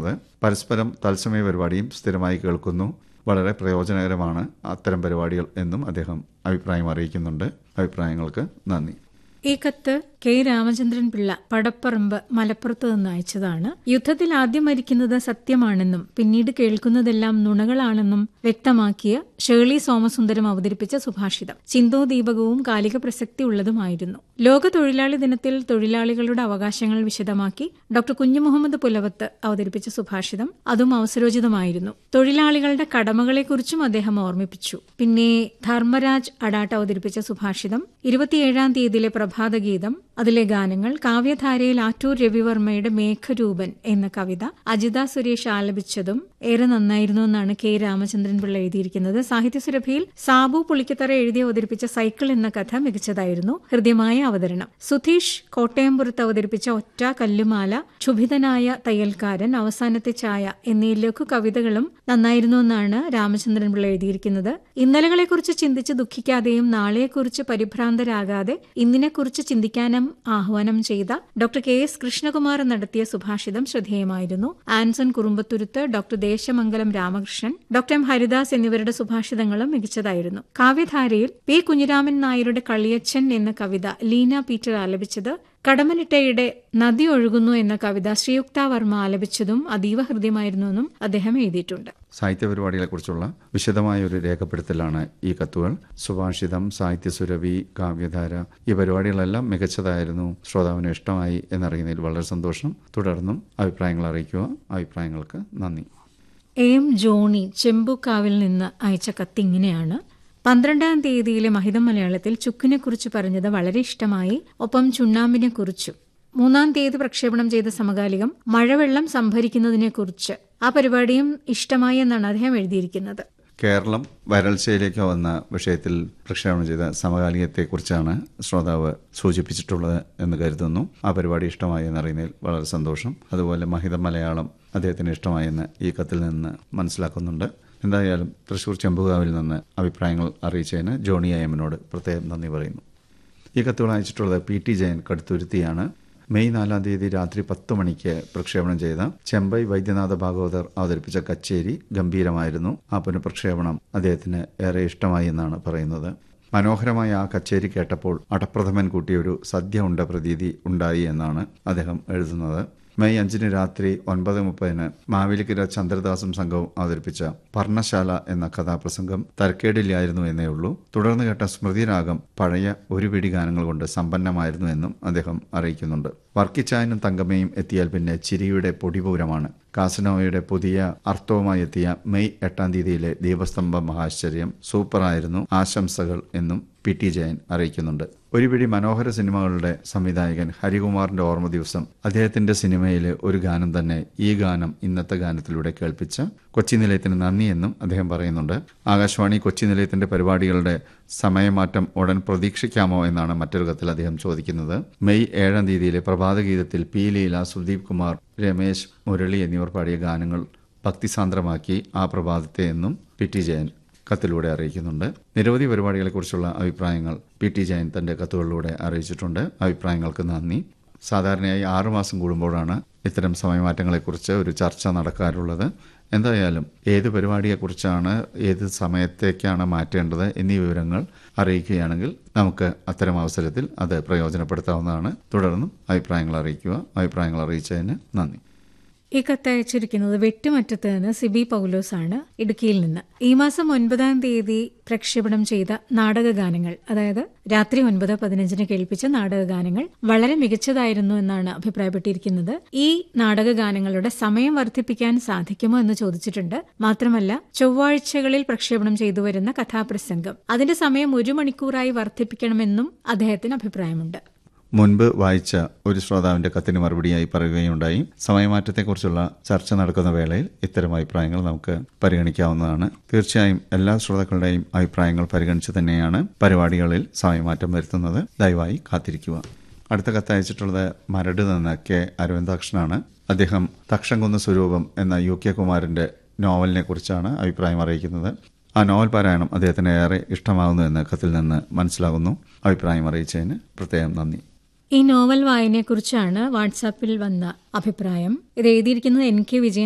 അറിയിക്കുന്നത് പരസ്പരം തത്സമയ പരിപാടിയും സ്ഥിരമായി കേൾക്കുന്നു വളരെ പ്രയോജനകരമാണ് അത്തരം പരിപാടികൾ എന്നും അദ്ദേഹം അഭിപ്രായം അറിയിക്കുന്നുണ്ട് അഭിപ്രായങ്ങൾക്ക് നന്ദി ഈ കത്ത് കെ രാമചന്ദ്രൻ പിള്ള പടപ്പറമ്പ് മലപ്പുറത്ത് നിന്ന് അയച്ചതാണ് യുദ്ധത്തിൽ ആദ്യം മരിക്കുന്നത് സത്യമാണെന്നും പിന്നീട് കേൾക്കുന്നതെല്ലാം നുണകളാണെന്നും വ്യക്തമാക്കിയ ഷേർലി സോമസുന്ദരം അവതരിപ്പിച്ച സുഭാഷിതം ചിന്തോദീപകവും കാലിക പ്രസക്തി ഉള്ളതുമായിരുന്നു ലോക തൊഴിലാളി ദിനത്തിൽ തൊഴിലാളികളുടെ അവകാശങ്ങൾ വിശദമാക്കി ഡോക്ടർ കുഞ്ഞുമുഹമ്മദ് പുലവത്ത് അവതരിപ്പിച്ച സുഭാഷിതം അതും അവസരോചിതമായിരുന്നു തൊഴിലാളികളുടെ കടമകളെക്കുറിച്ചും അദ്ദേഹം ഓർമ്മിപ്പിച്ചു പിന്നെ ധർമ്മരാജ് അഡാട്ട് അവതരിപ്പിച്ച സുഭാഷിതം ഇരുപത്തിയേഴാം തീയതിയിലെ പ്രഭാതഗീതം അതിലെ ഗാനങ്ങൾ കാവ്യധാരയിൽ ആറ്റൂർ രവിവർമ്മയുടെ മേഘരൂപൻ എന്ന കവിത അജിത സുരേഷ് ആലപിച്ചതും ഏറെ നന്നായിരുന്നു എന്നാണ് കെ രാമചന്ദ്രൻ പിള്ള എഴുതിയിരിക്കുന്നത് സാഹിത്യസുരഭിയിൽ സാബു പുളിക്കത്തറ എഴുതി അവതരിപ്പിച്ച സൈക്കിൾ എന്ന കഥ മികച്ചതായിരുന്നു ഹൃദ്യമായ അവതരണം സുധീഷ് കോട്ടയംപുറത്ത് അവതരിപ്പിച്ച ഒറ്റ കല്ലുമാല ക്ഷുഭിതനായ തയ്യൽക്കാരൻ അവസാനത്തെ ചായ എന്നീ ലഘു കവിതകളും നന്നായിരുന്നു എന്നാണ് രാമചന്ദ്രൻ പിള്ള എഴുതിയിരിക്കുന്നത് ഇന്നലകളെക്കുറിച്ച് ചിന്തിച്ച് ദുഃഖിക്കാതെയും നാളെയെക്കുറിച്ച് പരിഭ്രാന്തരാകാതെ ഇന്നിനെക്കുറിച്ച് ചിന്തിക്കാനും ആഹ്വാനം ചെയ്ത ഡോക്ടർ കെ എസ് കൃഷ്ണകുമാർ നടത്തിയ സുഭാഷിതം ശ്രദ്ധേയമായിരുന്നു Anson Kurumbathuruth doctor Desamangalam Ramakrishnan doctor M Haridas എന്നിവരുടെ സുഭാഷിതങ്ങളും മികച്ചതായിരുന്നു കാവ്യധാരയിൽ പി കുഞ്ഞിരാമൻ നായരുടെ കളിയച്ഛൻ എന്ന കവിത ലീന പീറ്റർ ആലപിച്ചത് കടമനിട്ടയുടെ നദി ഒഴുകുന്നു എന്ന കവിത ശ്രീയുക്ത വർമ്മ ആലപിച്ചതും അതീവ ഹൃദ്യമായിരുന്നുവെന്നും അദ്ദേഹം എഴുതിയിട്ടുണ്ട് സാഹിത്യ പരിപാടികളെക്കുറിച്ചുള്ള വിശദമായ ഒരു രേഖപ്പെടുത്തലാണ് ഈ കത്തുകൾ സുഭാഷിതം സാഹിത്യസുരഭി കാവ്യധാര ഈ പരിപാടികളെല്ലാം മികച്ചതായിരുന്നു ശ്രോതാവിന് ഇഷ്ടമായി എന്നറിയുന്നതിൽ വളരെ സന്തോഷം തുടർന്നും അഭിപ്രായങ്ങൾ അറിയിക്കുക അഭിപ്രായങ്ങൾക്ക് നന്ദി എ എം ജോണി ചെമ്പുക്കാവിൽ നിന്ന് അയച്ച കത്ത് ഇങ്ങനെയാണ് പന്ത്രണ്ടാം തീയതിയിലെ മഹിതം മലയാളത്തിൽ ചുക്കിനെക്കുറിച്ച് പറഞ്ഞത് വളരെ ഇഷ്ടമായി ഒപ്പം ചുണ്ണാമ്പിനെ കുറിച്ചും മൂന്നാം തീയതി പ്രക്ഷേപണം ചെയ്ത സമകാലികം മഴവെള്ളം സംഭരിക്കുന്നതിനെക്കുറിച്ച് ആ പരിപാടിയും ഇഷ്ടമായി എന്നാണ് അദ്ദേഹം എഴുതിയിരിക്കുന്നത് കേരളം വരൾച്ചയിലേക്ക് വന്ന വിഷയത്തിൽ പ്രക്ഷേപണം ചെയ്ത സമകാലികത്തെക്കുറിച്ചാണ് ശ്രോതാവ് സൂചിപ്പിച്ചിട്ടുള്ളത് എന്ന് കരുതുന്നു ആ പരിപാടി ഇഷ്ടമായി എന്നറിയുന്നതിൽ വളരെ സന്തോഷം അതുപോലെ മഹിതം മലയാളം അദ്ദേഹത്തിന് ഇഷ്ടമായെന്ന് ഈ കത്തിൽ നിന്ന് മനസ്സിലാക്കുന്നുണ്ട് എന്തായാലും തൃശൂർ ചെമ്പുകാവിൽ നിന്ന് അഭിപ്രായങ്ങൾ അറിയിച്ചതിന് ജോണി അയ്യമ്മനോട് പ്രത്യേകം നന്ദി പറയുന്നു ഈ കത്തുകൾ അയച്ചിട്ടുള്ളത് പി ടി ജയൻ കടുത്തുരുത്തിയാണ് മെയ് നാലാം തീയതി രാത്രി പത്ത് മണിക്ക് പ്രക്ഷേപണം ചെയ്ത ചെമ്പൈ വൈദ്യനാഥ ഭാഗവതർ അവതരിപ്പിച്ച കച്ചേരി ഗംഭീരമായിരുന്നു ആ പുനഃപ്രക്ഷേപണം അദ്ദേഹത്തിന് ഏറെ ഇഷ്ടമായി എന്നാണ് പറയുന്നത് മനോഹരമായ ആ കച്ചേരി കേട്ടപ്പോൾ അടപ്രഥമൻ കൂട്ടിയൊരു സദ്യ ഉണ്ട പ്രതീതി ഉണ്ടായി എന്നാണ് അദ്ദേഹം എഴുതുന്നത് മെയ് അഞ്ചിന് രാത്രി ഒൻപത് മുപ്പതിന് മാവേലിക്കര ചന്ദ്രദാസും സംഘവും അവതരിപ്പിച്ച പർണശാല എന്ന കഥാപ്രസംഗം തരക്കേടില്ലായിരുന്നു എന്നേ ഉള്ളൂ തുടർന്ന് കേട്ട സ്മൃതിരാഗം പഴയ ഒരു പിടി ഗാനങ്ങൾ കൊണ്ട് സമ്പന്നമായിരുന്നു എന്നും അദ്ദേഹം അറിയിക്കുന്നുണ്ട് വർക്കിച്ചായനും തങ്കമ്മയും എത്തിയാൽ പിന്നെ ചിരിയുടെ പൊടിപൂരമാണ് കാസനോവയുടെ പുതിയ അർത്ഥവുമായി എത്തിയ മെയ് എട്ടാം തീയതിയിലെ ദീപസ്തംഭ മഹാശ്ചര്യം സൂപ്പറായിരുന്നു ആശംസകൾ എന്നും പി ടി ജയൻ അറിയിക്കുന്നുണ്ട് ഒരു പിടി മനോഹര സിനിമകളുടെ സംവിധായകൻ ഹരികുമാറിന്റെ ഓർമ്മ ദിവസം അദ്ദേഹത്തിന്റെ സിനിമയിലെ ഒരു ഗാനം തന്നെ ഈ ഗാനം ഇന്നത്തെ ഗാനത്തിലൂടെ കേൾപ്പിച്ച കൊച്ചി നിലയത്തിന് നന്ദിയെന്നും അദ്ദേഹം പറയുന്നുണ്ട് ആകാശവാണി കൊച്ചി നിലയത്തിന്റെ പരിപാടികളുടെ സമയമാറ്റം ഉടൻ പ്രതീക്ഷിക്കാമോ എന്നാണ് മറ്റൊരു കത്തിൽ അദ്ദേഹം ചോദിക്കുന്നത് മെയ് ഏഴാം തീയതിയിലെ പ്രഭാതഗീതത്തിൽ പി ലീല സുദീപ് കുമാർ രമേശ് മുരളി എന്നിവർ പാടിയ ഗാനങ്ങൾ ഭക്തിസാന്ദ്രമാക്കി ആ പ്രഭാതത്തെ എന്നും പി ടി ജയൻ കത്തിലൂടെ അറിയിക്കുന്നുണ്ട് നിരവധി പരിപാടികളെക്കുറിച്ചുള്ള അഭിപ്രായങ്ങൾ പി ടി ജയൻ തന്റെ കത്തുകളിലൂടെ അറിയിച്ചിട്ടുണ്ട് അഭിപ്രായങ്ങൾക്ക് നന്ദി സാധാരണയായി ആറുമാസം കൂടുമ്പോഴാണ് ഇത്തരം സമയമാറ്റങ്ങളെക്കുറിച്ച് ഒരു ചർച്ച നടക്കാറുള്ളത് എന്തായാലും ഏത് പരിപാടിയെക്കുറിച്ചാണ് ഏത് സമയത്തേക്കാണ് മാറ്റേണ്ടത് എന്നീ വിവരങ്ങൾ അറിയിക്കുകയാണെങ്കിൽ നമുക്ക് അത്തരം അവസരത്തിൽ അത് പ്രയോജനപ്പെടുത്താവുന്നതാണ് തുടർന്നും അഭിപ്രായങ്ങൾ അറിയിക്കുക അഭിപ്രായങ്ങൾ അറിയിച്ചതിന് നന്ദി ഈ കത്തയച്ചിരിക്കുന്നത് വെട്ടുമറ്റത്ത് നിന്ന് സിബി പൗലോസ് ആണ് ഇടുക്കിയിൽ നിന്ന് ഈ മാസം ഒൻപതാം തീയതി പ്രക്ഷേപണം ചെയ്ത നാടകഗാനങ്ങൾ അതായത് രാത്രി ഒൻപത് പതിനഞ്ചിന് കേൾപ്പിച്ച നാടകഗാനങ്ങൾ വളരെ മികച്ചതായിരുന്നു എന്നാണ് അഭിപ്രായപ്പെട്ടിരിക്കുന്നത് ഈ നാടകഗാനങ്ങളുടെ സമയം വർദ്ധിപ്പിക്കാൻ സാധിക്കുമോ എന്ന് ചോദിച്ചിട്ടുണ്ട് മാത്രമല്ല ചൊവ്വാഴ്ചകളിൽ പ്രക്ഷേപണം ചെയ്തു വരുന്ന കഥാപ്രസംഗം അതിന്റെ സമയം ഒരു മണിക്കൂറായി വർദ്ധിപ്പിക്കണമെന്നും അദ്ദേഹത്തിന് അഭിപ്രായമുണ്ട് മുൻപ് വായിച്ച ഒരു ശ്രോതാവിന്റെ കത്തിന് മറുപടിയായി പറയുകയുണ്ടായി സമയമാറ്റത്തെക്കുറിച്ചുള്ള ചർച്ച നടക്കുന്ന വേളയിൽ ഇത്തരം അഭിപ്രായങ്ങൾ നമുക്ക് പരിഗണിക്കാവുന്നതാണ് തീർച്ചയായും എല്ലാ ശ്രോതാക്കളുടെയും അഭിപ്രായങ്ങൾ പരിഗണിച്ച് തന്നെയാണ് പരിപാടികളിൽ സമയമാറ്റം വരുത്തുന്നത് ദയവായി കാത്തിരിക്കുക അടുത്ത കത്തയച്ചിട്ടുള്ളത് മരട് നിന്ന് കെ അരവിന്ദാക്ഷനാണ് അദ്ദേഹം തക്ഷംകുന്ന് സ്വരൂപം എന്ന യു കെ കുമാരന്റെ നോവലിനെ കുറിച്ചാണ് അഭിപ്രായം അറിയിക്കുന്നത് ആ നോവൽ പാരായണം അദ്ദേഹത്തിന് ഏറെ ഇഷ്ടമാകുന്നു എന്ന് കത്തിൽ നിന്ന് മനസ്സിലാകുന്നു അഭിപ്രായം അറിയിച്ചതിന് പ്രത്യേകം നന്ദി ഈ നോവൽ വായനയെക്കുറിച്ചാണ് വാട്സാപ്പിൽ വന്ന അഭിപ്രായം ഇത് എഴുതിയിരിക്കുന്നത് എൻ കെ വിജയൻ